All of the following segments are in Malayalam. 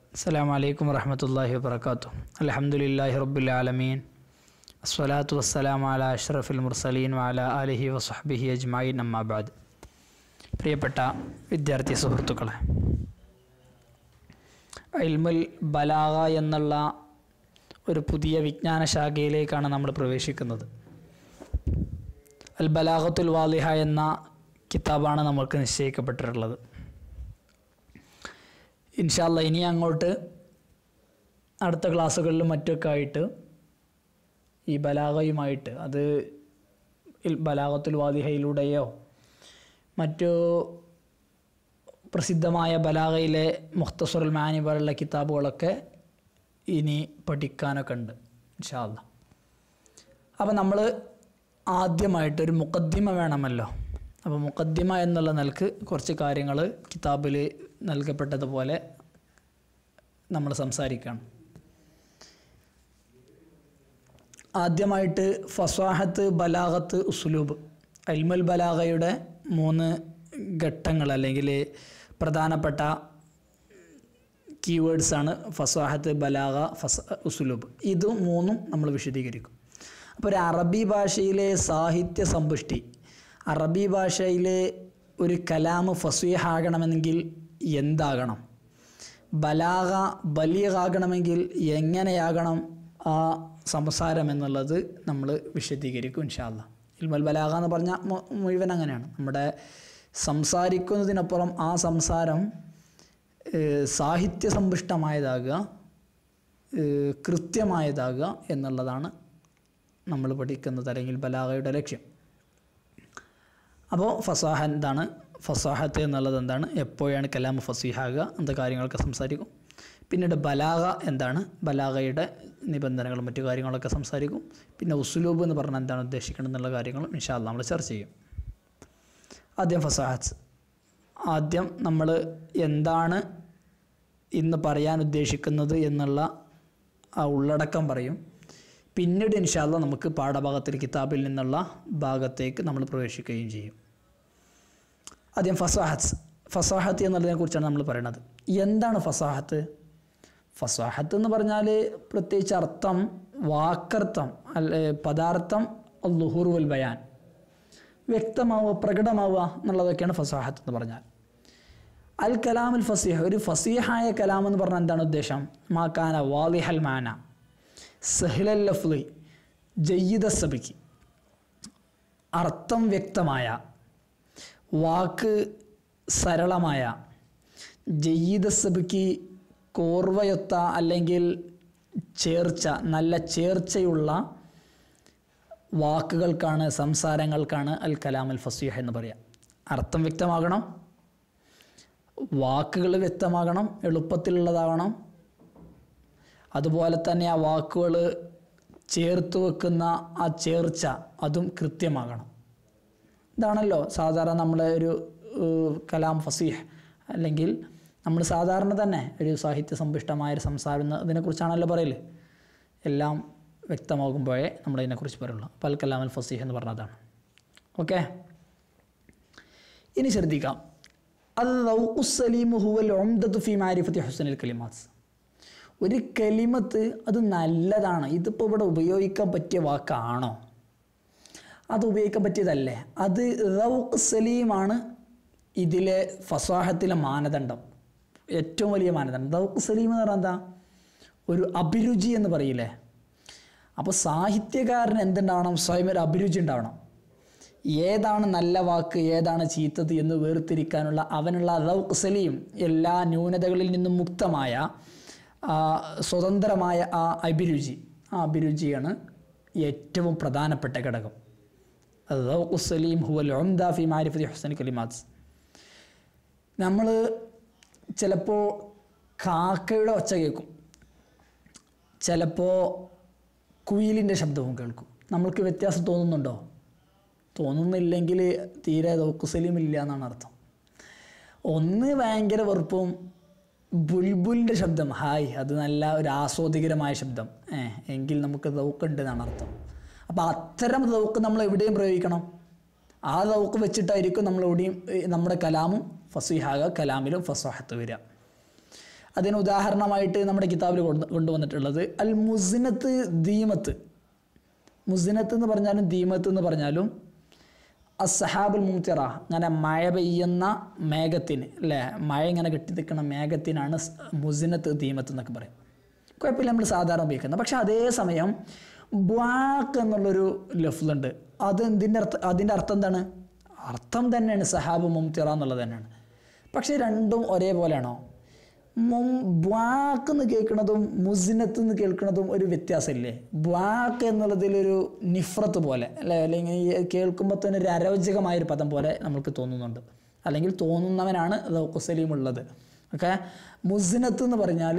السلام عليكم ورحمة الله وبركاته الحمد لله رب العالمين الصلاة والسلام على أشرف المرسلين وعلى آله وصحبه أجمعين أما بعد പ്രിയപ്പെട്ട വിദ്യാർത്ഥി സുഹൃത്തുക്കളെ ഇൽമുൽ ബലാഗ എന്നുള്ള ഒരു പുതിയ വിജ്ഞാന ശാഖയിലേക്കാണ് നമ്മൾ പ്രവേശിക്കുന്നത് അൽ ബലാഗത്തുൽ വാലിഹ എന്ന കിതാബാണ് നമ്മൾക്ക് നിശ്ചയിക്കപ്പെട്ടിട്ടുള്ളത് ഇൻഷാല്ല ഇനി അങ്ങോട്ട് അടുത്ത ക്ലാസ്സുകളിലും മറ്റൊക്കെ ആയിട്ട് ഈ ബലാഗയുമായിട്ട് അത് ഇൽ- ബലാഗത്തുൽ വാദിഹയിലൂടെയോ മറ്റു പ്രസിദ്ധമായ ബലാഗയിലെ മുഖ്തസുറുൽ മാനി പോലുള്ള കിതാബുകളൊക്കെ ഇനി പഠിക്കാനൊക്കെ ഉണ്ട് ഇൻഷാല്ല അപ്പോൾ നമ്മൾ ആദ്യമായിട്ട് ഒരു മുക്കദ്ദിമ വേണമല്ലോ അപ്പോൾ മുക്കദ്ദിമ എന്നുള്ള നിലക്ക് കുറച്ച് കാര്യങ്ങൾ കിതാബിൽ നൽകപ്പെട്ടതുപോലെ നമ്മൾ സംസാരിക്കണം ആദ്യമായിട്ട് ഫസ്വാഹത്ത് ബലാഗത്ത് ഉസ്ലൂബ് അൽമുൽ ബലാഗയുടെ മൂന്ന് ഘട്ടങ്ങൾ അല്ലെങ്കിൽ പ്രധാനപ്പെട്ട കീവേഡ്സാണ് ഫസ്വാഹത്ത് ബലാഗ ഫസ് ഉസ്ലൂബ് ഇത് മൂന്നും നമ്മൾ വിശദീകരിക്കും അപ്പോൾ ഒരു അറബി ഭാഷയിലെ സാഹിത്യ സമ്പുഷ്ടി അറബി ഭാഷയിലെ ഒരു കലാമ് ഫസ്വീഹാകണമെങ്കിൽ എന്താകണം ബലാഗ ബലീഗാകണമെങ്കിൽ എങ്ങനെയാകണം ആ സംസാരം എന്നുള്ളത് നമ്മൾ വിശദീകരിക്കും ഇൻഷാല്ല ഇൽമുൽ ബലാഗ എന്ന് പറഞ്ഞാൽ മു- മുഴുവൻ അങ്ങനെയാണ് നമ്മുടെ സംസാരിക്കുന്നതിനപ്പുറം ആ സംസാരം ഏഹ്, സാഹിത്യ സമ്പുഷ്ടമായതാകുക ഏഹ്, കൃത്യമായതാകുക എന്നുള്ളതാണ് നമ്മൾ പഠിക്കുന്നത് അല്ലെങ്കിൽ ബലാഗയുടെ ലക്ഷ്യം അപ്പോൾ ഫസാഹ എന്താണ് ഫസാഹത്ത് എന്നുള്ളത് എന്താണ് എപ്പോഴാണ് കലാമ് ഫസീഹാകുക എന്ത കാര്യങ്ങളൊക്കെ സംസാരിക്കും പിന്നീട് ബലാഗ എന്താണ് ബലാഗയുടെ നിബന്ധനകളും മറ്റു കാര്യങ്ങളൊക്കെ സംസാരിക്കും പിന്നെ ഉസുലൂബ് എന്ന് പറഞ്ഞാൽ എന്താണ് ഉദ്ദേശിക്കുന്നത് എന്നുള്ള കാര്യങ്ങളും ഇൻഷാല്ല നമ്മൾ ചർച്ച ചെയ്യും ആദ്യം ഫസാഹത്ത് ആദ്യം നമ്മൾ എന്താണ് ഇന്ന് പറയാൻ ഉദ്ദേശിക്കുന്നത് എന്നുള്ള ആ ഉള്ളടക്കം പറയും പിന്നീട് ഇൻഷാല്ല നമുക്ക് പാഠഭാഗത്തിൽ കിതാബിൽ നിന്നുള്ള ഭാഗത്തേക്ക് നമ്മൾ പ്രവേശിക്കുകയും ചെയ്യും ആദ്യം ഫസാഹത്ത് ഫസാഹത്ത് എന്നുള്ളതിനെ കുറിച്ചാണ് നമ്മൾ പറയുന്നത് എന്താണ് ഫസാഹത്ത് ഫസാഹത്ത് എന്ന് പറഞ്ഞാൽ പ്രത്യേകിച്ച് അർത്ഥം വാക്കർത്ഥം അല്ലെ പദാർത്ഥം ലുഹൂർ വൽ ബയാൻ വ്യക്തമാവുക പ്രകടമാവുക എന്നുള്ളതൊക്കെയാണ് ഫസാഹത്ത് എന്ന് പറഞ്ഞാൽ അൽ കലാമുൽ ഫസീഹ് ഒരു ഫസീഹായ കലാം എന്ന് പറഞ്ഞാൽ എന്താണ് ഉദ്ദേശം മാക്കാന വാലിഹൽ മാന സഹിലൽ ലഫ്ലി ജയ്യിദ സബിക്ക് അർത്ഥം വ്യക്തമായ വാക്ക് സരളമായ ജയ്യിദ സബിക്ക് കോർവയൊത്ത അല്ലെങ്കിൽ ചേർച്ച നല്ല ചേർച്ചയുള്ള വാക്കുകൾക്കാണ് സംസാരങ്ങൾക്കാണ് അൽ കലാം അൽ ഫസീഹ എന്ന് പറയാം അർത്ഥം വ്യക്തമാകണം വാക്കുകൾ വ്യക്തമാകണം എളുപ്പത്തിലുള്ളതാകണം അതുപോലെ തന്നെ ആ വാക്കുകൾ ചേർത്ത് വെക്കുന്ന ആ ചേർച്ച അതും കൃത്യമാകണം ഇതാണല്ലോ സാധാരണ നമ്മളെ ഒരു ഏഹ്, കലാം ഫസീഹ് അല്ലെങ്കിൽ നമ്മൾ സാധാരണ തന്നെ ഒരു സാഹിത്യ സമ്പുഷ്ടമായ ഒരു സംസാരം എന്ന് ഇതിനെക്കുറിച്ചാണല്ലോ പറയല് എല്ലാം വ്യക്തമാകുമ്പോഴേ നമ്മൾ ഇതിനെക്കുറിച്ച് പറയുള്ളൂ അപ്പോൾ അൽ കലാം അൽ ഫസീഹ് എന്ന് പറഞ്ഞതാണ് ഓക്കെ ഇനി ശ്രദ്ധിക്കാം അത് റൗഖുസലീമു ഹുവൽ ഒംദത്തു ഫി മാരിഫത്തി ഹുസനിൽ കലിമാസ് ഒരു കലിമത്ത് അത് നല്ലതാണ് ഇതിപ്പോൾ ഇവിടെ ഉപയോഗിക്കാൻ പറ്റിയ വാക്കാണോ അത് ഉപയോഗിക്കാൻ പറ്റിയതല്ലേ അത് റൗഖ് സലീമാണ് ഇതിലെ ഫസാഹത്തിലെ മാനദണ്ഡം ഏറ്റവും വലിയ മാനദണ്ഡം റൗഖ് സലീം എന്ന് പറഞ്ഞാൽ എന്താ ഒരു അഭിരുചി എന്ന് പറയില്ലേ അപ്പോൾ സാഹിത്യകാരന് എന്തുണ്ടാവണം സ്വയം ഒരു അഭിരുചി ഉണ്ടാവണം ഏതാണ് നല്ല വാക്ക് ഏതാണ് ചീത്തത് എന്ന് വേർതിരിക്കാനുള്ള അവനുള്ള റൗഖ് സലീം എല്ലാ ന്യൂനതകളിൽ നിന്നും മുക്തമായ ആ, സ്വതന്ത്രമായ ആ അഭിരുചി ആ അഭിരുചിയാണ് ഏറ്റവും പ്രധാനപ്പെട്ട ഘടകം റൗഖ് സലീം ഹുവൽ ഉംദ ഫി മാരിഫത്തി ഹുസൻ കലിമാത്ത് നമ്മൾ ചിലപ്പോൾ കാക്കയുടെ ഒച്ച കേൾക്കും ചിലപ്പോൾ കുയിലിൻ്റെ ശബ്ദവും കേൾക്കും നമ്മൾക്ക് വ്യത്യാസം തോന്നുന്നുണ്ടോ തോന്നുന്നില്ലെങ്കിൽ തീരെ ദൗക്കുസലിം ഇല്ല എന്നാണ് അർത്ഥം ഒന്ന് ഭയങ്കര വെറുപ്പും ബുൽബുലിൻ്റെ ശബ്ദം ഹായ് അത് നല്ല ഒരു ആസ്വാദികരമായ ശബ്ദം ഏ എങ്കിൽ നമുക്ക് ദൗക്കുണ്ട് എന്നാണ് അർത്ഥം അപ്പോൾ അത്തരം ദൗക്ക് നമ്മൾ എവിടെയും പ്രയോഗിക്കണം ആ ദൗക്ക് വെച്ചിട്ടായിരിക്കും നമ്മൾ എവിടെയും ഏ, നമ്മുടെ കലാമും ഫസീഹാക കലാമിലും ഫസാഹത്ത് വരിക അതിന് ഉദാഹരണമായിട്ട് നമ്മുടെ കിതാബിൽ കൊണ്ട് കൊണ്ടുവന്നിട്ടുള്ളത് അൽ മുസിനത്ത് ദീമത്ത് മുസിനത്ത് എന്ന് പറഞ്ഞാലും ദീമത്ത് എന്ന് പറഞ്ഞാലും അസഹാബുൽ മുംതിറ അങ്ങനെ മഴ പെയ്യുന്ന മേഘത്തിന് അല്ലേ മഴ ഇങ്ങനെ കെട്ടി നിൽക്കുന്ന മേഘത്തിനാണ് സ് മുസിനത്ത് ദീമത്ത് എന്നൊക്കെ പറയും കുഴപ്പമില്ല നമ്മൾ സാധാരണ ഉപയോഗിക്കുന്നത് പക്ഷെ അതേ സമയം ബ്വാക്ക് എന്നുള്ളൊരു ലഫ്ലുണ്ട് അത് എന്തിൻ്റെ അർത്ഥം അതിൻ്റെ അർത്ഥം എന്താണ് അർത്ഥം തന്നെയാണ് സഹാബ് മുംതിറ എന്നുള്ളത് തന്നെയാണ് പക്ഷേ രണ്ടും ഒരേപോലെയാണോ മും ബ്വാക്ക് എന്ന് കേൾക്കുന്നതും മുസിനത്ത് എന്ന് കേൾക്കുന്നതും ഒരു വ്യത്യാസമില്ലേ ബ്വാക്ക് എന്നുള്ളതിലൊരു നിഫ്രത്ത് പോലെ അല്ലെ അല്ലെങ്കിൽ ഈ കേൾക്കുമ്പോൾ തന്നെ ഒരു അരോചകമായൊരു പദം പോലെ നമുക്ക് തോന്നുന്നുണ്ട് അല്ലെങ്കിൽ തോന്നുന്നവനാണ് കുസലിയും ഉള്ളത് ഓക്കെ മുസിനത്ത് എന്ന് പറഞ്ഞാൽ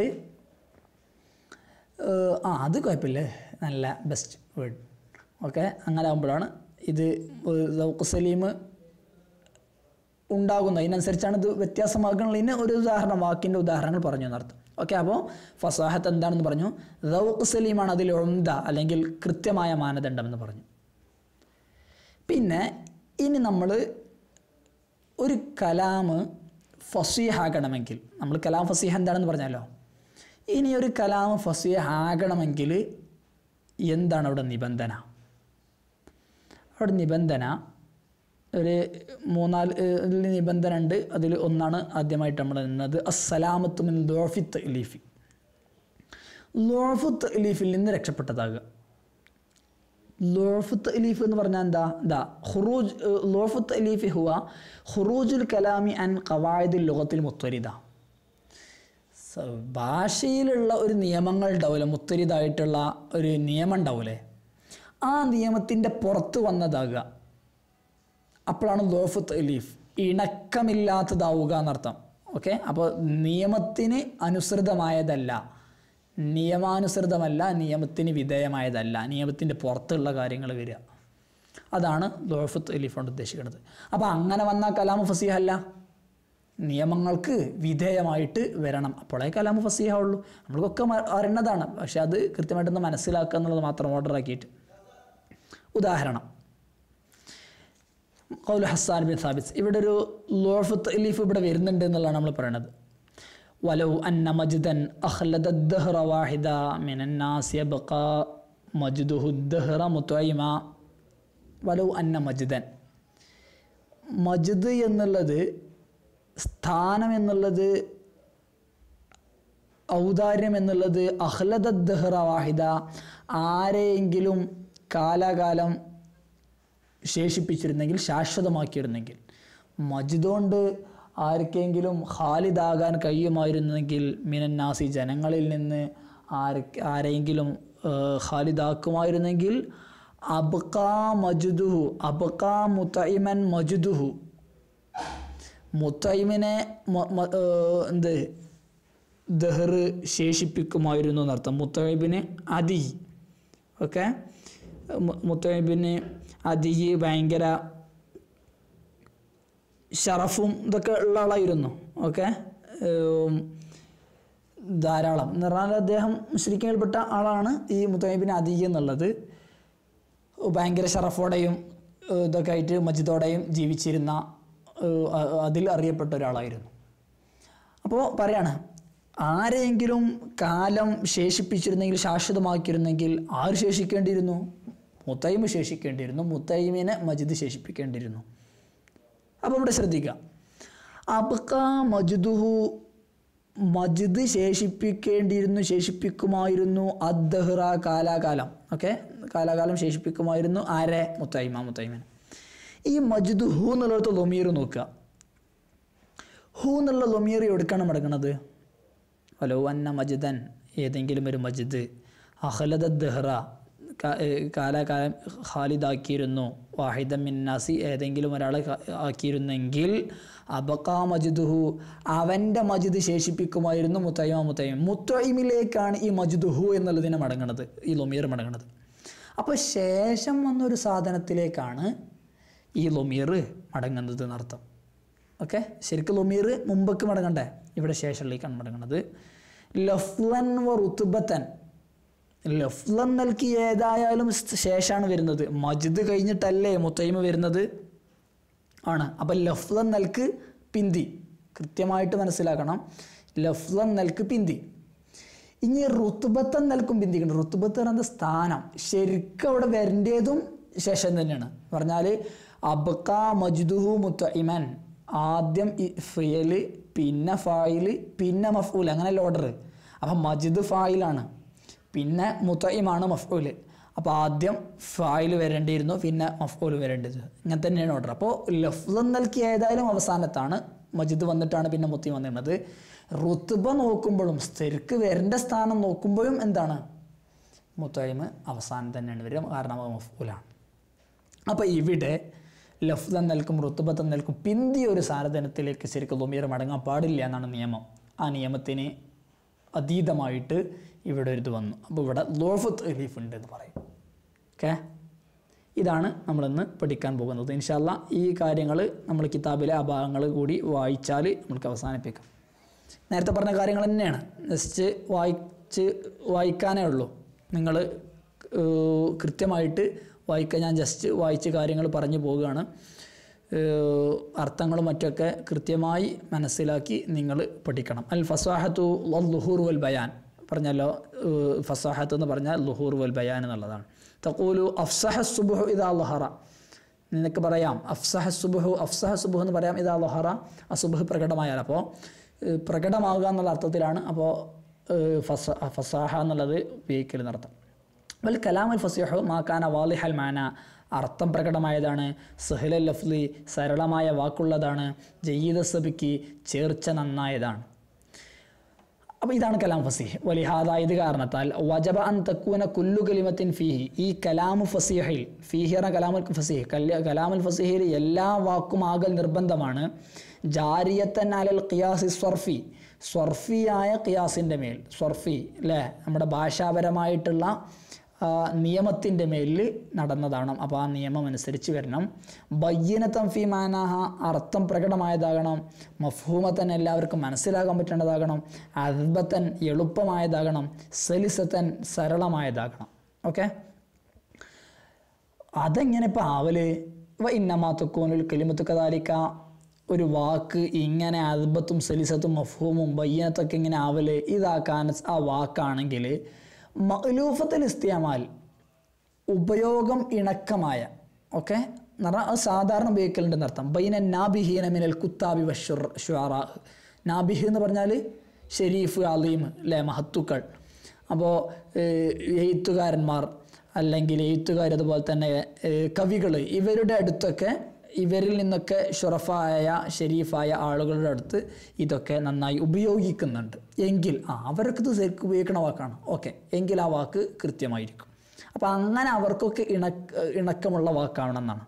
ഏഹ്, ആ അത് കുഴപ്പമില്ലേ നല്ല ബെസ്റ്റ് വേർഡ് ഓക്കെ അങ്ങനെ ആകുമ്പോഴാണ് ഇത് സലീം ഉണ്ടാകുന്നത് അതിനനുസരിച്ചാണ് ഇത് വ്യത്യാസമാകുന്നതിന് ഒരു ഉദാഹരണം വാക്കിൻ്റെ ഉദാഹരണങ്ങൾ പറഞ്ഞു എന്നർത്ഥം ഓക്കെ അപ്പോൾ ഫസാഹത്ത് എന്താണെന്ന് പറഞ്ഞു റൗഖ് സലീമാണ് അതിൽ ഉംദ അല്ലെങ്കിൽ കൃത്യമായ മാനദണ്ഡം എന്ന് പറഞ്ഞു പിന്നെ ഇനി നമ്മൾ ഒരു കലാമ് ഫസീഹാകണമെങ്കിൽ നമ്മൾ കലാം ഫസീഹ എന്താണെന്ന് പറഞ്ഞല്ലോ ഇനി ഒരു കലാം ഫസീഹാകണമെങ്കിൽ എന്താണ് അവിടെ നിബന്ധന അവിടെ നിബന്ധന ഒരു മൂന്നാല് ഏഹ്, നിബന്ധന ഉണ്ട് അതിൽ ഒന്നാണ് ആദ്യമായിട്ട് നമ്മൾ നിന്നത് അസ്സലാമത്ത് മിൻ ലോഫിത്ത് ഇലീഫി ലോഫുത്ത് ഇലീഫിൽ നിന്ന് രക്ഷപ്പെട്ടതാകുക ലോഫുത്ത് ഇലീഫ് എന്ന് പറഞ്ഞാൽ എന്താ എന്താ ഹുറൂജ് ലോഫുത്ത് ഇലീഫി ഹുവ ഹുറൂജുൽ കലാമി അൻ ഖവായിദുൽ ലുഗത്തിൽ മുത്വരിദ സ- ഭാഷയിലുള്ള ഒരു നിയമങ്ങൾ ഉണ്ടാവില്ലേ മുത്തരിതായിട്ടുള്ള ഒരു നിയമം ഉണ്ടാവില്ലേ ആ നിയമത്തിൻ്റെ പുറത്ത് വന്നതാകുക അപ്പോഴാണ് ലോഫത്ത് ലീഫ് ഇണക്കമില്ലാത്തതാവുക എന്നർത്ഥം ഓക്കെ അപ്പോൾ നിയമത്തിന് അനുസൃതമായതല്ല നിയമാനുസൃതമല്ല നിയമത്തിന് വിധേയമായതല്ല നിയമത്തിൻ്റെ പുറത്തുള്ള കാര്യങ്ങൾ വരിക അതാണ് ലോഫത്ത് ലീഫ് കൊണ്ട് ഉദ്ദേശിക്കുന്നത് അപ്പോൾ അങ്ങനെ വന്നാൽ കലാമു ഫസീഹ അല്ല നിയമങ്ങൾക്ക് വിധേയമായിട്ട് വരണം അപ്പോഴേ കലാമു ഫസീഹ ഉള്ളൂ നമ്മൾക്കൊക്കെ മ- അറിയുന്നതാണ് പക്ഷെ അത് കൃത്യമായിട്ടൊന്ന് മനസ്സിലാക്കുക എന്നുള്ളത് മാത്രം ഓർഡർ ആക്കിയിട്ട് ഉദാഹരണം കൗൽ ഹസ്സാൻ ബിൻ സാബിസ് ഇവിടെ ഒരു ലോഫത്ത് ലീഫ് ഇവിടെ വരുന്നുണ്ട് എന്നുള്ളതാണ് നമ്മൾ പറയുന്നത് വലൗ അന്ന മജ്ദൻ അഖ്ലദ الدهر واحدا من الناس يبقى مجده الدهر مطعما വലൗ അന്ന മജ്ദൻ മജ്ദ് എന്നുള്ളത് സ്ഥാനം എന്നുള്ളത് ഔദാര്യം എന്നുള്ളത് അഹ്ലദ ദഹ്റ വാഹിദ ആരെയെങ്കിലും കാലാകാലം ശേഷിപ്പിച്ചിരുന്നെങ്കിൽ ശാശ്വതമാക്കിയിരുന്നെങ്കിൽ മജിദ് കൊണ്ട് ആർക്കെങ്കിലും ഖാലിദാകാൻ കഴിയുമായിരുന്നെങ്കിൽ മിനന്നാസി ജനങ്ങളിൽ നിന്ന് ആര് ആരെങ്കിലും ഏഹ്, ഖാലിദാക്കുമായിരുന്നെങ്കിൽ അബ്കാ മജുദുഹു അബ്കാ മുത്തൈമൻ മജുദുഹു മുത്തൈമിനെ മ- മ- ഏഹ്, എന്ത് ദഹർ ശേഷിപ്പിക്കുമായിരുന്നു എന്നർത്ഥം മുത്തൈബിന് അതി ഓക്കെ മുത്തൈബിന് അതി ഭയങ്കര ഷറഫും ഇതൊക്കെ ഉള്ള ആളായിരുന്നു ഓക്കെ ധാരാളം എന്ന് പറഞ്ഞാൽ അദ്ദേഹം മുസ്ലിങ്ങളിൽപ്പെട്ട ആളാണ് ഈ മുത്തൈബിന് അതി എന്നുള്ളത് ഭയങ്കര ഷറഫോടെയും ഏഹ്, ഇതൊക്കെ ആയിട്ട് മജിദോടെയും ജീവിച്ചിരുന്ന ഏഹ്, അ- അതിൽ അറിയപ്പെട്ട ഒരാളായിരുന്നു അപ്പോൾ പറയാണ് ആരെയെങ്കിലും കാലം ശേഷിപ്പിച്ചിരുന്നെങ്കിൽ ശാശ്വതമാക്കിയിരുന്നെങ്കിൽ ആര് ശേഷിക്കേണ്ടിയിരുന്നു മുത്തൈമ് ശേഷിക്കേണ്ടിയിരുന്നു മുത്തൈമിനെ മജിദ് ശേഷിപ്പിക്കേണ്ടിയിരുന്നു അപ്പോൾ ഇവിടെ ശ്രദ്ധിക്കുക അബ്ക മജിദുഹു മജിദ് ശേഷിപ്പിക്കേണ്ടിയിരുന്നു ശേഷിപ്പിക്കുമായിരുന്നു അദ്ദഹ്റ കാലാകാലം ഓക്കെ കാലാകാലം ശേഷിപ്പിക്കുമായിരുന്നു ആരെ മുത്തൈമ മുത്തൈമൻ ഈ മജിദ് ഹു എന്നുള്ളിടത്ത് ലൊമീർ നോക്കുക ഹു എന്നുള്ള ലൊമീർ എവിടേക്കാണ് മടങ്ങുന്നത് ഹലോ അന്ന മജിദൻ ഏതെങ്കിലും ഒരു മജിദ് അഹ്ലദ ദഹ്റ കാലാകാലം ഖാലിദാക്കിയിരുന്നു വാഹിദ മിന്നാസി ഏതെങ്കിലും ഒരാളെ ക- ആക്കിയിരുന്നെങ്കിൽ അബക്കാ മജിദുഹു അവൻ്റെ മജിദ് ശേഷിപ്പിക്കുമായിരുന്നു മുത്തൈമ മുത്തൈമ മുത്തൈമിലേക്കാണ് ഈ മജിദുഹു എന്നുള്ളതിനെ മടങ്ങുന്നത് ഈ ലൊമീർ മടങ്ങുന്നത് അപ്പോൾ ശേഷം വന്നൊരു സാധനത്തിലേക്കാണ് ഈ ലൊമീർ മടങ്ങുന്നത് എന്നർത്ഥം ഓക്കെ ശരിക്കും ലൊമീർ മുമ്പക്ക് മടങ്ങണ്ടേ ഇവിടെ ശേഷത്തിലേക്കാണ് മടങ്ങുന്നത് ലഫ്ലൻ വ റുത്തുബത്തൻ ലഫ്ലൻ നൽകി ഏതായാലും സ് ശേഷമാണ് വരുന്നത് മജിദ് കഴിഞ്ഞിട്ടല്ലേ മുത്തൈമ വരുന്നത് ആണ് അപ്പം ലഫ്ലൻ നൽക്ക് പിന്തി കൃത്യമായിട്ട് മനസ്സിലാക്കണം ലഫ്ലൻ നൽക്ക് പിന്തി ഇനി റുത്തുബത്തൻ നൽക്കും പിന്തിക്കുന്നുണ്ട് റുത്തുബത്ത് പറയുന്നത് സ്ഥാനം ശരിക്കും അവിടെ വരേണ്ടതും ശേഷം തന്നെയാണ് പറഞ്ഞാൽ അബ്ക മജ്ദുഹു മുത്തഇമൻ ആദ്യം ഫിയല് പിന്നെ ഫായില് പിന്നെ മഫൂൽ അങ്ങനെയല്ല ഓർഡർ അപ്പം മജിദ് ഫായിലാണ് പിന്നെ മുത്തയിമാണ് മഫൂല് അപ്പോൾ ആദ്യം ഫായിൽ വരേണ്ടിയിരുന്നു പിന്നെ മഫൂൽ വരേണ്ടത് ഇങ്ങനെ തന്നെയാണ് ഓർഡർ അപ്പോൾ ലഫ്ലം നൽകി ഏതായാലും അവസാനത്താണ് മജിദ് വന്നിട്ടാണ് പിന്നെ മുത്തി വന്നിരുന്നത് റുത്തുബ നോക്കുമ്പോഴും ശരിക്ക് വരേണ്ട സ്ഥാനം നോക്കുമ്പോഴും എന്താണ് മുത്തയിമ് അവസാനം തന്നെയാണ് വരിക കാരണം അത് മഫൂലാണ് അപ്പോൾ ഇവിടെ ലഫ്ദൻ നൽകും റുത്തുബത്തൻ നൽകും പിന്തിയ ഒരു സാരധനത്തിലേക്ക് ശരിക്കും ദുമീർ മടങ്ങാൻ പാടില്ല എന്നാണ് നിയമം ആ നിയമത്തിന് അതീതമായിട്ട് ഇവിടെ ഒരു ഇത് വന്നു അപ്പോൾ ഇവിടെ ലോഫത്ത് റിലീഫ് ഉണ്ട് എന്ന് പറയും ഓക്കെ ഇതാണ് നമ്മളിന്ന് പഠിക്കാൻ പോകുന്നത് ഇൻഷാല്ല ഈ കാര്യങ്ങൾ നമ്മൾ കിതാബിലെ ആ ഭാഗങ്ങൾ കൂടി വായിച്ചാൽ നമുക്ക് അവസാനിപ്പിക്കാം നേരത്തെ പറഞ്ഞ കാര്യങ്ങൾ തന്നെയാണ് ജസ്റ്റ് വായിച്ച് വായിക്കാനേ ഉള്ളൂ നിങ്ങൾ കൃത്യമായിട്ട് വായിക്കാൻ ഞാൻ ജസ്റ്റ് വായിച്ച് കാര്യങ്ങൾ പറഞ്ഞു പോവുകയാണ് ഏഹ് അർത്ഥങ്ങളും മറ്റൊക്കെ കൃത്യമായി മനസ്സിലാക്കി നിങ്ങൾ പഠിക്കണം അൽ ഫസാഹത്തു ലുഹൂർ വൽ ബയാൻ പറഞ്ഞല്ലോ ഏഹ് ഫസാഹത്ത് എന്ന് പറഞ്ഞാൽ ലുഹൂർ വൽ ബയാൻ എന്നുള്ളതാണ് തക്കൂലു അഫ്സഹ സുബുഹു ഇതാ ലഹറ നിനക്ക് പറയാം അഫ്സഹ സുബുഹു അഫ്സഹ സുബുഹു എന്ന് പറയാം ഇതാ ലഹറ ആ സുബുഹ് പ്രകടമായാൽ അപ്പോൾ ഏഹ് പ്രകടമാകുക എന്നുള്ള അർത്ഥത്തിലാണ് അപ്പോൾ ഏഹ് ഫസ ഫസാഹ എന്നുള്ളത് ഉപയോഗിക്കൽ എന്നർത്ഥം വൽ കലാമുൽ ഫസിഹു മാക്കാന വാലിഹൽ മാന അർത്ഥം പ്രകടമായതാണ് സഹലൽ ലഫ്ലി സരളമായ വാക്കുള്ളതാണ് ജയ്യീദ സബിക്ക് ചേർച്ച നന്നായതാണ് അപ്പോൾ ഇതാണ് കലാം ഫസീഹ് വലിഹാദ ഇത് കാരണത്താൽ വജബ അൻ തക്കൂന കുല്ലു കലിമത്തിൻ ഫീഹി ഈ കലാമു ഫസീഹിൽ ഫീഹി എന്ന കലാമുൽ ഫസീഹ് കല്യ കലാമുൽ ഫസീഹിൽ എല്ലാ വാക്കും ആകൽ നിർബന്ധമാണ് ജാരിയത്തൻ അലൽ ഖിയാസി സ്വർഫി സ്വർഫിയായ ഖിയാസിൻ്റെ മേൽ സ്വർഫി അല്ലേ നമ്മുടെ ഭാഷാപരമായിട്ടുള്ള നിയമത്തിൻ്റെ മേലിൽ നടന്നതാണ് അപ്പോൾ ആ നിയമം അനുസരിച്ച് വരണം ബയ്യനത്തം ഫി മാനാഹ അർത്ഥം പ്രകടമായതാകണം മഫ്ഹൂമത്തൻ എല്ലാവർക്കും മനസ്സിലാക്കാൻ പറ്റേണ്ടതാകണം അദ്ബത്തൻ എളുപ്പമായതാകണം സലിസത്തൻ സരളമായതാകണം ഓക്കെ അതെങ്ങനെ ഇപ്പോൾ ആവല് വ ഇന്നമാ തുക്കൂനുൽ കലിമത്തു കദാലിക്ക ഒരു വാക്ക് ഇങ്ങനെ അദ്ബത്തും സലിസത്തും മഫ്ഹൂമും ബയ്യനത്തൊക്കെ ഇങ്ങനെ ആവല് ഇതാക്കാൻ ആ വാക്കാണെങ്കിൽ മഅലൂഫത്തിൽ ഇസ്തിയമാൽ ഉപയോഗം ഇണക്കമായ ഓക്കെ എന്ന് പറഞ്ഞാൽ അത് സാധാരണ ഉപയോഗിക്കലുണ്ടെന്ന് അർത്ഥം ബൈന നാബിഹീന മിനൽ കുത്താബി വഷുർ ഷുറാ നാബിഹ് എന്ന് പറഞ്ഞാൽ ഷെരീഫ് അലീം അല്ലേ മഹത്തുക്കൾ അപ്പോൾ എഴുത്തുകാരന്മാർ അല്ലെങ്കിൽ എഴുത്തുകാർ അതുപോലെ തന്നെ കവികൾ ഇവരുടെ അടുത്തൊക്കെ ഇവരിൽ നിന്നൊക്കെ ഷുറഫായ ഷെരീഫായ ആളുകളുടെ അടുത്ത് ഇതൊക്കെ നന്നായി ഉപയോഗിക്കുന്നുണ്ട് എങ്കിൽ ആ അവർക്ക് ഇത് ശരിക്കും ഉപയോഗിക്കണ വാക്കാണ് ഓക്കെ എങ്കിൽ ആ വാക്ക് കൃത്യമായിരിക്കും അപ്പം അങ്ങനെ അവർക്കൊക്കെ ഇണക്ക ഇണക്കമുള്ള വാക്കാവണമെന്നാണ്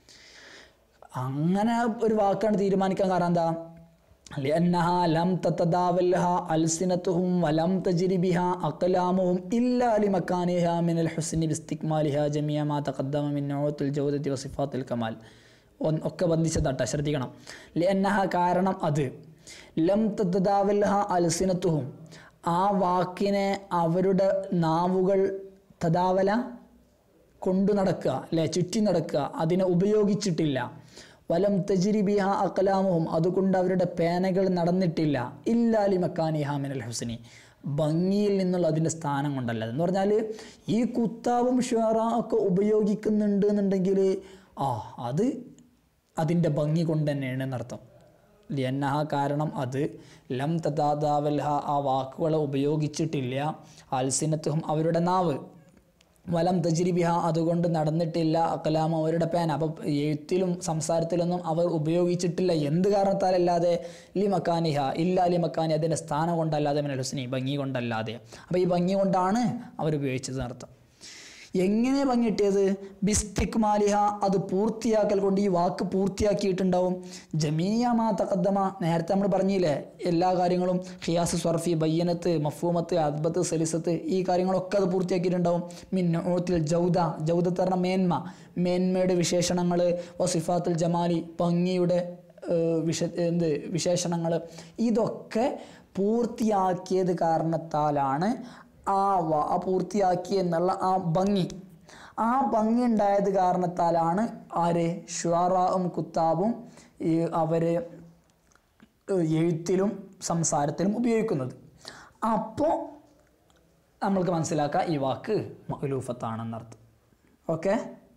അങ്ങനെ ഒരു വാക്കാണ് തീരുമാനിക്കാൻ കാരണം എന്താ لأنها لم تتداولها ألسنتهم ولم تجري بها أقلامهم إلا لمكانها من الحسن باستكمالها جميع ما تقدم من نعوت الجودة وصفات الكمال ഒക്കെ ബന്ധിച്ചതാട്ട ശ്രദ്ധിക്കണം ലിയന്നഹ കാരണം അത് ലം തദ്ദാവൽഹ അൽസിനത്തുഹും ആ വാക്കിനെ അവരുടെ നാവുകൾ തദാവല കൊണ്ടു നടക്കുക അല്ലെ ചുറ്റി നടക്കുക അതിനെ ഉപയോഗിച്ചിട്ടില്ല വലം തജിരിബിഹ അക്കലാമുഹും അതുകൊണ്ട് അവരുടെ പേനകൾ നടന്നിട്ടില്ല ഇല്ലാലി മക്കാനിഹ മിനൽ ഹുസനി ഭംഗിയിൽ നിന്നുള്ള അതിൻ്റെ സ്ഥാനം കൊണ്ടല്ല എന്ന് പറഞ്ഞാൽ ഈ കുത്താവും ഷുറ ഒക്കെ ഉപയോഗിക്കുന്നുണ്ട് എന്നുണ്ടെങ്കിൽ ആ അത് അതിൻ്റെ ഭംഗി കൊണ്ട് തന്നെയാണ് എന്നർത്ഥം ലിയന്നഹ കാരണം അത് ലം തദാദാവൽഹ ആ വാക്കുകളെ ഉപയോഗിച്ചിട്ടില്ല അൽസിനത്തും അവരുടെ നാവ് വലം തജിരിബിഹ അതുകൊണ്ട് നടന്നിട്ടില്ല അക്കലാം അവരുടെ പേന അപ്പം എഴുത്തിലും സംസാരത്തിലൊന്നും അവർ ഉപയോഗിച്ചിട്ടില്ല എന്ത് കാരണത്താലല്ലാതെ ലി മക്കാനിഹ ഇല്ല ലി മക്കാനി അതിൻ്റെ സ്ഥാനം കൊണ്ടല്ലാതെ മിനൽ ഹുസ്നി ഭംഗി കൊണ്ടല്ലാതെ അപ്പോൾ ഈ ഭംഗി കൊണ്ടാണ് അവർ ഉപയോഗിച്ചത് അർത്ഥം എങ്ങനെ ഭംഗി കിട്ടിയത് ബിസ്തിക് മാലിഹ അത് പൂർത്തിയാക്കൽ കൊണ്ട് ഈ വാക്ക് പൂർത്തിയാക്കിയിട്ടുണ്ടാവും ജമീയമാ തക്കദ്ദമ നേരത്തെ നമ്മൾ പറഞ്ഞില്ലേ എല്ലാ കാര്യങ്ങളും ഖിയാസ് സ്വർഫി ബയ്യനത്ത് മഫൂമത്ത് അദ്ബത്ത് സലിസത്ത് ഈ കാര്യങ്ങളൊക്കെ അത് പൂർത്തിയാക്കിയിട്ടുണ്ടാവും മിന്നോത്തിൽ ജൗദ ജൗദത്ത് പറഞ്ഞ മേന്മ മേന്മയുടെ വിശേഷണങ്ങൾ വസിഫാത്തുൽ ജമാലി ഭംഗിയുടെ ഏഹ്, വിശ എന്ത് വിശേഷണങ്ങൾ ഇതൊക്കെ പൂർത്തിയാക്കിയത് കാരണത്താലാണ് ആ വ ആ പൂർത്തിയാക്കി എന്നുള്ള ആ ഭംഗി ആ ഭംഗി ഉണ്ടായത് കാരണത്താലാണ് ആര് ഷുറാവും കുത്താബും ഈ അവർ എഴുത്തിലും സംസാരത്തിലും ഉപയോഗിക്കുന്നത് അപ്പോൾ നമ്മൾക്ക് മനസ്സിലാക്കാം ഈ വാക്ക് മഅലൂഫത്താണെന്നർത്ഥം ഓക്കെ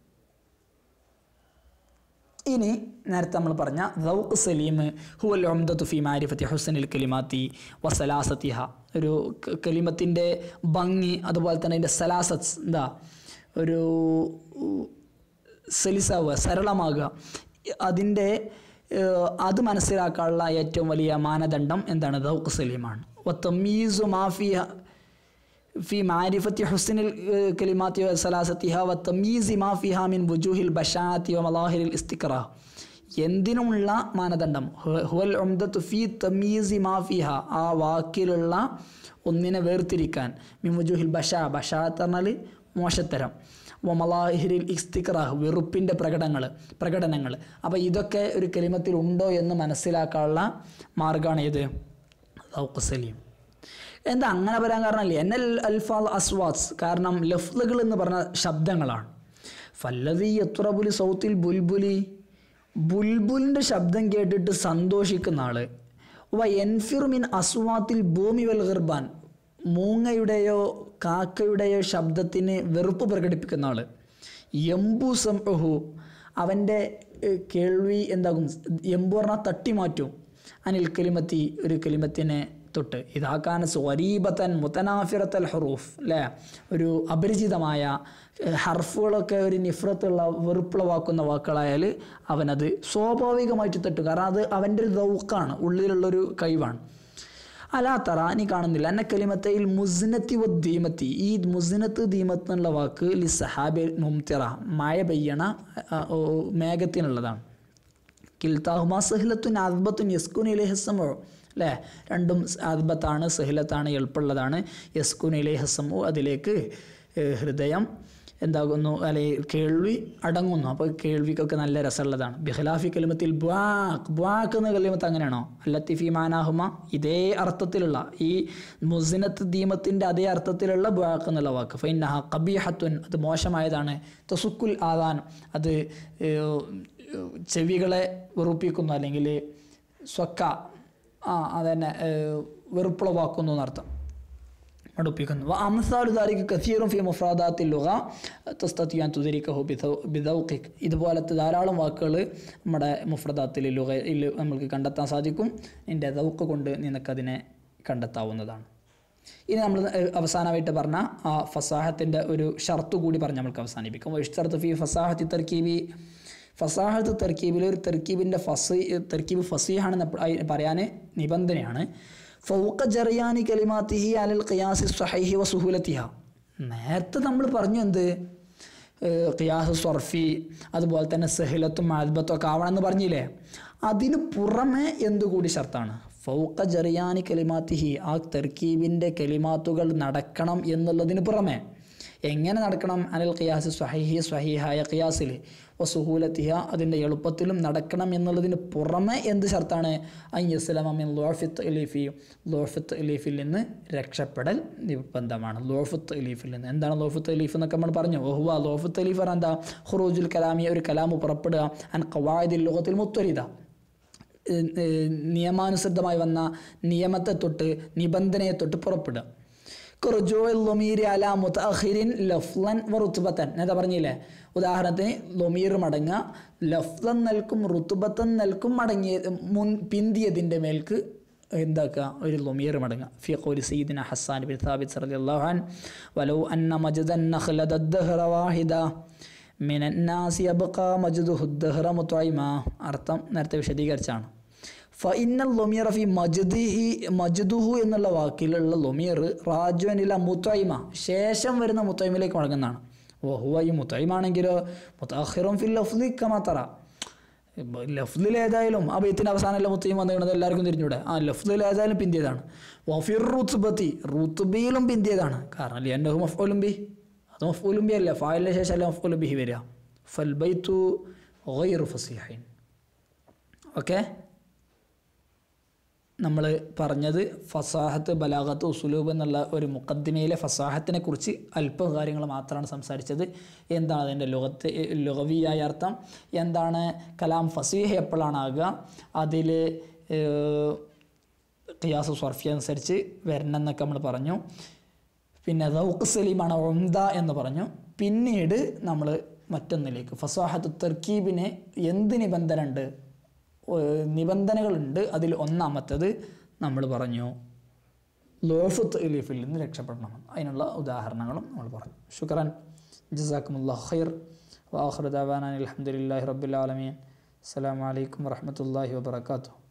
ഇനി നേരത്തെ നമ്മൾ പറഞ്ഞ ദൗഖ് സലീം ഹുവൽ ഒംദത്തു ഫി മാരിഫത്തി ഹുസനിൽ കലിമാത്തി വസലാസത്തിഹ ഒരു ക- കലിമത്തിൻ്റെ ഭംഗി അതുപോലെ തന്നെ അതിൻ്റെ സലാസത്ത് എന്താ ഒരു സലിസാവുക സരളമാകുക അതിൻ്റെ ഏഹ്, അത് മനസ്സിലാക്കാനുള്ള ഏറ്റവും വലിയ മാനദണ്ഡം എന്താണ് ദൗഖ് സലീമാണ് വത്തമീസു മാഫിയ في معرفة حسن الكلمات وسلاستها وتمييز ما فيها من وجوه البشاعة ومظاهر الاستكراه എന്തിനുമുള്ള മാനദണ്ഡം ഹു- ഹുവൽ ഉംദത്തു ഫി തമീസി മാഫിഹ ആ വാക്കിലുള്ള ഒന്നിനെ വേർതിരിക്കാൻ മിമുജുഹിൽ ബഷ ബഷാത്ത് പറഞ്ഞാൽ മോശത്തരം വമലാഹിരിൽ ഇസ്തിക്റാഹ് വെറുപ്പിൻ്റെ പ്രകടനങ്ങൾ പ്രകടനങ്ങൾ അപ്പോൾ ഇതൊക്കെ ഒരു കലിമത്തിൽ ഉണ്ടോ എന്ന് മനസ്സിലാക്കാനുള്ള മാർഗ്ഗമാണ് ഏത് ദൗഖ് സലീം എന്താ അങ്ങനെ പറയാൻ കാരണമല്ലേ എന്നൽ അൽഫാൽ അസ്വാസ് കാരണം ലഫ്ലുകൾ എന്ന് പറഞ്ഞ ശബ്ദങ്ങളാണ് ഫല്ലതി എത്രബുലി സൗത്തിൽ ബുൽബുലി ബുൽബുലിൻ്റെ ശബ്ദം കേട്ടിട്ട് സന്തോഷിക്കുന്ന ആള് വ എൻഫിർ മിൻ അസ്വാത്തിൽ ഭൂമി വൽ ഗർബാൻ മൂങ്ങയുടെയോ കാക്കയുടെയോ ശബ്ദത്തിന് വെറുപ്പ് പ്രകടിപ്പിക്കുന്ന ആള് എംബു സംഹു അവൻ്റെ ഏഹ്, കേൾവി എന്താകും എംബു പറഞ്ഞാൽ തട്ടി മാറ്റും അനിൽ കലിമത്തി ഒരു കലിമത്തിനെ തൊട്ട് ഇതാക്കാൻ സ്വരീബത്തൻ മുത്തനാഫിറത്തൽ ഹറൂഫ് അല്ലേ ഒരു അപരിചിതമായ ഏഹ്, ഹർഫുകളൊക്കെ ഒരു നിഫ്രത്തുള്ള വെറുപ്പുളവാക്കുന്ന വാക്കുകളായാൽ അവനത് സ്വാഭാവികമായിട്ട് തട്ടും കാരണം അത് അവൻ്റെ ഒരു ദൗക്കാണ് ഉള്ളിലുള്ളൊരു കഴിവാണ് അലാ തറ നീ കാണുന്നില്ല എന്നെ കലിമത്തയിൽ മുസ്നത്തി വ ദീമത്തി ഈ മുസ്നത്ത് ദീമത്ത് എന്നുള്ള വാക്ക് ലി സഹാബി മുംതിറ മഴ പെയ്യണ ആ, ഓ, മേഘത്തിനുള്ളതാണ് കിൽത്താഹുമ സഹിലത്തുൻ അദ്ബത്തുൻ യസ്കുൻ ഇലേഹസമോ അല്ലേ രണ്ടും അദ്ബത്താണ് സഹിലത്താണ് എളുപ്പമുള്ളതാണ് യസ്കുൻ ഇലേഹസമോ അതിലേക്ക് ഏഹ്, ഹൃദയം എന്താകുന്നു അല്ലെ കേൾവി അടങ്ങുന്നു അപ്പോൾ കേൾവിക്കൊക്കെ നല്ല രസമുള്ളതാണ് ബിഹലാഫി കലിമത്തിൽ ബ്വാക്ക് ബ്വാക്ക് എന്ന കലിമത്ത് അങ്ങനെയാണോ അല്ലത്തിഫി മാനാഹുമ ഇതേ അർത്ഥത്തിലുള്ള ഈ മുസിനത്ത് ദീമത്തിൻ്റെ അതേ അർത്ഥത്തിലുള്ള ബ്വാക്ക് എന്നുള്ള വാക്ക് ഫൈനഹ കബീഹത്തുൻ അത് മോശമായതാണ് തസുക്കുൽ ആദാൻ അത് ഏഹ്, ചെവികളെ വെറുപ്പിക്കുന്നു അല്ലെങ്കിൽ സ്വക്ക ആ അതന്നെ ഏഹ്, വെറുപ്പുളവാക്കുന്നു എന്നർത്ഥം അടുപ്പിക്കുന്നു അംസാലു ദാരിക്ക് കസീറും ഫി മുഫ്രാദാത്തിൽ ലുഗ തസ്തത്തിയാൻ തുതിരിക്കഹു ബിദൗഖിക് ഇതുപോലത്തെ ധാരാളം വാക്കുകൾ നമ്മുടെ മുഫ്രദാത്തിൽ ലുഗയിൽ നമുക്ക് കണ്ടെത്താൻ സാധിക്കും നിൻ്റെ ദൗക്ക് കൊണ്ട് നിനക്കതിനെ കണ്ടെത്താവുന്നതാണ് ഇനി നമ്മൾ ഏഹ്, അവസാനമായിട്ട് പറഞ്ഞ ആ ഫസാഹത്തിൻ്റെ ഒരു ഷർത്ത് കൂടി പറഞ്ഞ് നമുക്ക് അവസാനിപ്പിക്കും ഇഷ്തർത്ത് ഫി ഫസാഹത്തി തർക്കീബി ഫസാഹത്ത് തർക്കീബിൽ ഒരു തർക്കീബിൻ്റെ ഫസീ തർക്കീബ് ഫസീഹാണെന്ന് എപ്പ- ആയി പറയാൻ നിബന്ധനയാണ് ഫൗക്ക ജറിയാനി കലിമാത്തിഹി അലൽ ഖിയാസി സഹൈഹി വ സുഹുലത്തിഹ നേരത്തെ നമ്മൾ പറഞ്ഞു എന്ത് ഏഹ് ഖിയാസ് സർഫി അതുപോലെ തന്നെ സഹിലത്തും ആൽബത്തും ഒക്കെ ആവണമെന്ന് പറഞ്ഞില്ലേ അതിന് പുറമെ എന്തുകൂടി ഷർത്താണ് ഫൗക്ക ജറിയാനി കലിമാത്തിഹി ആ തർക്കീബിൻ്റെ കലിമാത്തുകൾ നടക്കണം എന്നുള്ളതിന് പുറമെ എങ്ങനെ നടക്കണം അനിൽ ഖിയാസ് സ്വഹീഹി സ്വഹീഹായ ഖിയാസിൽ ഒ സുഹൂലത്തിഹ അതിൻ്റെ എളുപ്പത്തിലും നടക്കണം എന്നുള്ളതിന് പുറമെ എന്ത് ഷർത്താണ് അയ്യസ്ലമിൻ ലോഫിത്ത് അലീഫി ലോഫിത്ത് അലീഫിൽ നിന്ന് രക്ഷപ്പെടൽ നിർബന്ധമാണ് ലോഫിത്ത് അലീഫിൽ നിന്ന് എന്താണ് ലോഫിത്ത് അലീഫ് എന്നൊക്കെ നമ്മൾ പറഞ്ഞു ഓഹുവ ലോഫിത്ത് അലീഫ് പറഞ്ഞാൽ എന്താ ഖുറൂജുൽ കലാമിയ ഒരു കലാമ് പുറപ്പെടുക അൻ ഖവാദിൽ ലോകത്തിൽ മുത്വരിത ഏഹ് ഏഹ് നിയമാനുസൃതമായി വന്ന നിയമത്തെ തൊട്ട് നിബന്ധനയെ തൊട്ട് പുറപ്പെടുക റുജൂഉൽ ലൊമീരി അല മുതഅഖിരിൻ ലഫ്ലൻ വ റുത്ബത്തൻ നേരത്തെ പറഞ്ഞില്ലേ ഉദാഹരണത്തിന് ലൊമീർ മടങ്ങുക ലഫ്ലൻ നൽകും റുത്തുബത്തൻ നൽകും മടങ്ങിയ മുൻ പിന്തിയതിൻ്റെ മേൽക്ക് എന്താക്കുക ഒരു ലൊമീർ മടങ്ങുക ഫി ഖൗലി സയ്യിദിന ഹസ്സാൻ ബിൻ സാബിത്ത് റളിയല്ലാഹു അൻ വലൗ അന്ന മജദൻ നഖ്ലദ الدهر വാഹിദ മിന الناس يبقى مجده الدهر مطعما അർത്ഥം നേരത്തെ വിശദീകരിച്ചാണ് ഫഇന്നൽ ലൊമിയർ ഫി മജ്ദിഹി മജ്ദുഹു എന്നുള്ള വാക്കിലുള്ള ലൊമിയർ റാജുവനില മുത്തൈമ ശേഷം വരുന്ന മുത്തൈമിലേക്ക് മടങ്ങുന്നതാണ് വഹുവ ഈ മുത്തൈമാണെങ്കിലോ മുത്തഹിറും ഫിൽ ലഫ്ലി കമാത്തറ ലഫ്ലിൽ ഏതായാലും ആ ബെയ്ത്തിൻ്റെ അവസാനമല്ല മുത്തൈം വന്നിരുന്നത് എല്ലാവർക്കും തിരിഞ്ഞൂടെ ആ ലഫ്ലിൽ ഏതായാലും പിന്തിയതാണ് വഫിർ റുത്ബത്തി റുത്ബിയിലും പിന്തിയതാണ് കാരണം ലിയന്നഹു മഫ്ഊലും ബി അത് മഫ്ഊലും ബി അല്ല ഫായിലിന് ശേഷം അല്ല മഫ്ഊലും ബിഹി വരിക ഫൽ ബൈത്തു ഗൈറു ഫസീഹൈൻ ഓക്കെ നമ്മൾ പറഞ്ഞത് ഫസാഹത്ത് ബലാഗത്ത് ഉസുലൂബ് എന്നുള്ള ഒരു മുക്കദ്ദിമയിലെ ഫസാഹത്തിനെ കുറിച്ച് അല്പം കാര്യങ്ങൾ മാത്രമാണ് സംസാരിച്ചത് എന്താണ് അതിൻ്റെ ലോകത്ത് ലോകവിയായ അർത്ഥം എന്താണ് കലാം ഫസീഹ് എപ്പോഴാണ് ആകുക അതിൽ ഖിയാസ് സർഫി അനുസരിച്ച് വരണം എന്നൊക്കെ നമ്മൾ പറഞ്ഞു പിന്നെ ദൗക്ക് സലീമാണ് ഒംദ എന്ന് പറഞ്ഞു പിന്നീട് നമ്മൾ മറ്റൊന്നിലേക്ക് ഫസാഹത്ത് തർക്കീബിന് എന്ത് നിബന്ധന ഉണ്ട് ഏഹ് നിബന്ധനകളുണ്ട് അതിൽ ഒന്നാമത്തത് നമ്മൾ പറഞ്ഞു ലോഫ് തലീഫിൽ നിന്ന് രക്ഷപ്പെടണം അതിനുള്ള ഉദാഹരണങ്ങളും നമ്മൾ പറഞ്ഞു ശുക്രൻ ജസാക്കുമുല്ലാ ഖൈർ വാഹൃദാൻ അലഹമുല്ലാ റബ്ബുലാലമീൻ അസ്സാം വലൈക്കും വർഹമത്തല്ലാഹി വാബർക്കാത്തു